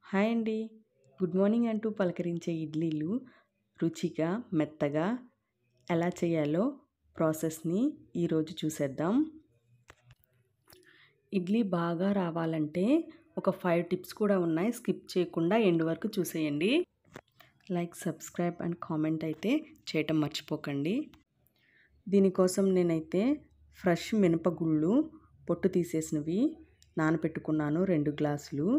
hi అండి good morning అంటూ పలకరించే ఇడ్లీలు రుచిగా మెత్తగా ఎలా చేయాలో ప్రాసెస్ని ఈరోజు చూసేద్దాం ఇడ్లీ బాగా రావాలంటే ఒక ఫైవ్ టిప్స్ కూడా ఉన్నాయి స్కిప్ చేయకుండా ఎండ్ వరకు చూసేయండి లైక్ సబ్స్క్రైబ్ అండ్ కామెంట్ అయితే చేయటం మర్చిపోకండి దీనికోసం నేనైతే ఫ్రెష్ మినపగుళ్ళు పొట్టు తీసేసినవి నానపెట్టుకున్నాను రెండు గ్లాసులు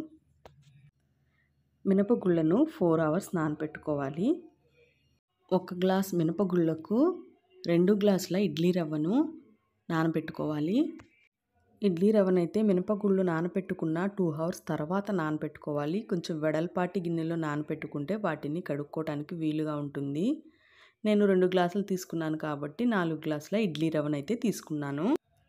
మినపగుళ్ళను ఫోర్ అవర్స్ నానపెట్టుకోవాలి ఒక గ్లాస్ మినపగుళ్ళకు రెండు గ్లాసుల ఇడ్లీ రవ్వను నానబెట్టుకోవాలి ఇడ్లీ రవ్వనైతే మినపగుళ్ళు నానబెట్టుకున్న టూ అవర్స్ తర్వాత నానబెట్టుకోవాలి కొంచెం వెడల్పాటి గిన్నెలో నానబెట్టుకుంటే వాటిని కడుక్కోవడానికి వీలుగా ఉంటుంది నేను రెండు గ్లాసులు తీసుకున్నాను కాబట్టి నాలుగు గ్లాసుల ఇడ్లీ రవ్వనైతే తీసుకున్నాను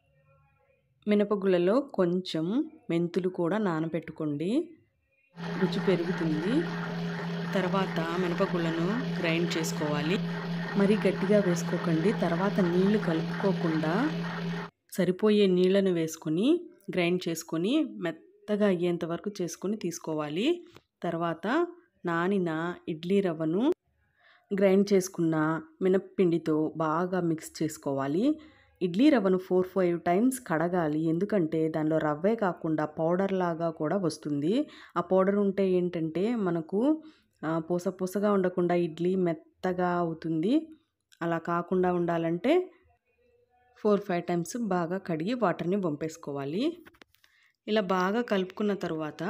మినపగుళ్ళలో కొంచెం మెంతులు కూడా నానబెట్టుకోండి రుచి పెరుగుతుంది తర్వాత మినపగుళ్ళను గ్రైండ్ చేసుకోవాలి మరీ గట్టిగా వేసుకోకండి తర్వాత నీళ్లు కలుపుకోకుండా సరిపోయే నీళ్లను వేసుకొని గ్రైండ్ చేసుకొని మెత్తగా అయ్యేంత వరకు చేసుకొని తీసుకోవాలి తర్వాత నానిన ఇడ్లీ రవ్వను గ్రైండ్ చేసుకున్న మినప్పిండితో బాగా మిక్స్ చేసుకోవాలి ఇడ్లీ రవ్వను ఫోర్ ఫైవ్ టైమ్స్ కడగాలి ఎందుకంటే దానిలో రవ్వే కాకుండా పౌడర్ లాగా కూడా వస్తుంది ఆ పౌడర్ ఉంటే ఏంటంటే మనకు పూస పూసగా ఉండకుండా ఇడ్లీ మెత్తగా అవుతుంది అలా కాకుండా ఉండాలంటే ఫోర్ ఫైవ్ టైమ్స్ బాగా కడిగి వాటర్ని వంపేసుకోవాలి ఇలా బాగా కలుపుకున్న తర్వాత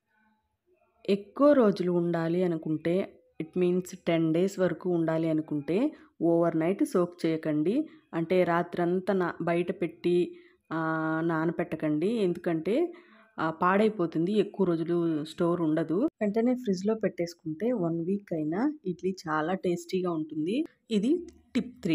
ఎక్కువ రోజులు ఉండాలి అనుకుంటే ఇట్ మీన్స్ టెన్ డేస్ వరకు ఉండాలి అనుకుంటే ఓవర్ నైట్ సోక్ చేయకండి అంటే రాత్రంతా నా బయట పెట్టి నానపెట్టకండి ఎందుకంటే పాడైపోతుంది ఎక్కువ రోజులు స్టోర్ ఉండదు వెంటనే ఫ్రిడ్జ్లో పెట్టేసుకుంటే వన్ వీక్ అయినా ఇడ్లీ చాలా టేస్టీగా ఉంటుంది ఇది tip three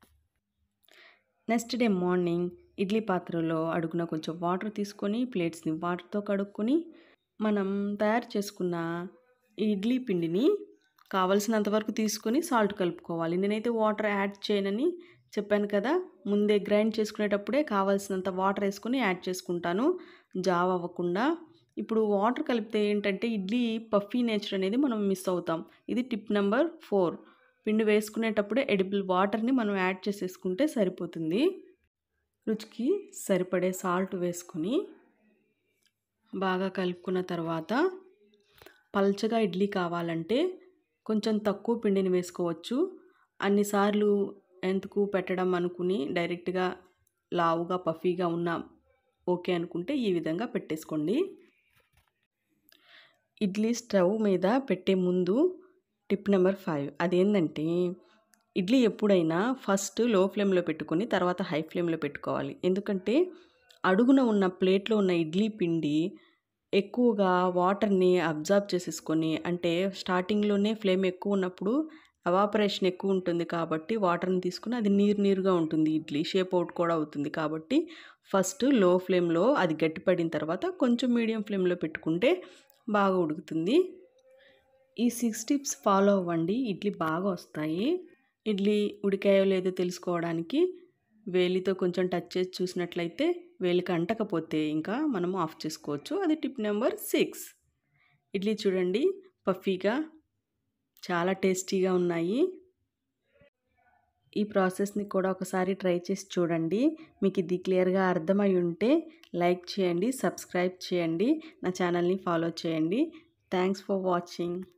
next day morning idli పాత్రలో అడుగున కొంచెం వాటర్ తీసుకొని ప్లేట్స్ని వాటర్తో కడుక్కొని మనం తయారు చేసుకున్న ఇడ్లీ పిండిని కావలసినంత వరకు తీసుకొని సాల్ట్ కలుపుకోవాలి నేనైతే వాటర్ యాడ్ చేయనని చెప్పాను కదా ముందే గ్రైండ్ చేసుకునేటప్పుడే కావాల్సినంత వాటర్ వేసుకొని యాడ్ చేసుకుంటాను జావ్ అవ్వకుండా ఇప్పుడు వాటర్ కలిపితే ఏంటంటే ఇడ్లీ పఫీ నేచర్ అనేది మనం మిస్ అవుతాం ఇది టిప్ నెంబర్ ఫోర్ పిండి వేసుకునేటప్పుడే ఎడిబుల్ వాటర్ని మనం యాడ్ చేసేసుకుంటే సరిపోతుంది రుచికి సరిపడే సాల్ట్ వేసుకొని బాగా కలుపుకున్న తర్వాత పల్చగా ఇడ్లీ కావాలంటే కొంచెం తక్కువ పిండిని వేసుకోవచ్చు అన్నిసార్లు ఎందుకు పెట్టడం అనుకుని డైరెక్ట్గా లావుగా పఫీగా ఉన్న ఓకే అనుకుంటే ఈ విధంగా పెట్టేసుకోండి ఇడ్లీ స్టవ్ మీద పెట్టే ముందు టిప్ నెంబర్ ఫైవ్ అదేంటంటే ఇడ్లీ ఎప్పుడైనా ఫస్ట్ లో ఫ్లేమ్లో పెట్టుకొని తర్వాత హై ఫ్లేమ్లో పెట్టుకోవాలి ఎందుకంటే అడుగున ఉన్న ప్లేట్లో ఉన్న ఇడ్లీ పిండి ఎక్కువగా వాటర్ని అబ్జర్వ్ చేసేసుకొని అంటే స్టార్టింగ్లోనే ఫ్లేమ్ ఎక్కువ ఉన్నప్పుడు ఎవాపరేషన్ ఎక్కువ ఉంటుంది కాబట్టి వాటర్ని తీసుకుని అది నీరు నీరుగా ఉంటుంది ఇడ్లీ షేప్ అవుట్ కూడా అవుతుంది కాబట్టి ఫస్ట్ లో ఫ్లేమ్లో అది గట్టిపడిన తర్వాత కొంచెం మీడియం ఫ్లేమ్లో పెట్టుకుంటే బాగా ఉడుకుతుంది ఈ సిక్స్ టిప్స్ ఫాలో అవ్వండి ఇడ్లీ బాగా వస్తాయి ఇడ్లీ ఉడికాయో లేదో తెలుసుకోవడానికి వేలితో కొంచెం టచ్ చేసి చూసినట్లయితే వేలికి అంటకపోతే ఇంకా మనం ఆఫ్ చేసుకోవచ్చు అది టిప్ నెంబర్ సిక్స్ ఇడ్లీ చూడండి పఫీగా చాలా టేస్టీగా ఉన్నాయి ఈ ప్రాసెస్ని కూడా ఒకసారి ట్రై చేసి చూడండి మీకు ఇది క్లియర్గా అర్థమై ఉంటే లైక్ చేయండి సబ్స్క్రైబ్ చేయండి నా ఛానల్ని ఫాలో చేయండి థ్యాంక్స్ ఫర్ వాచింగ్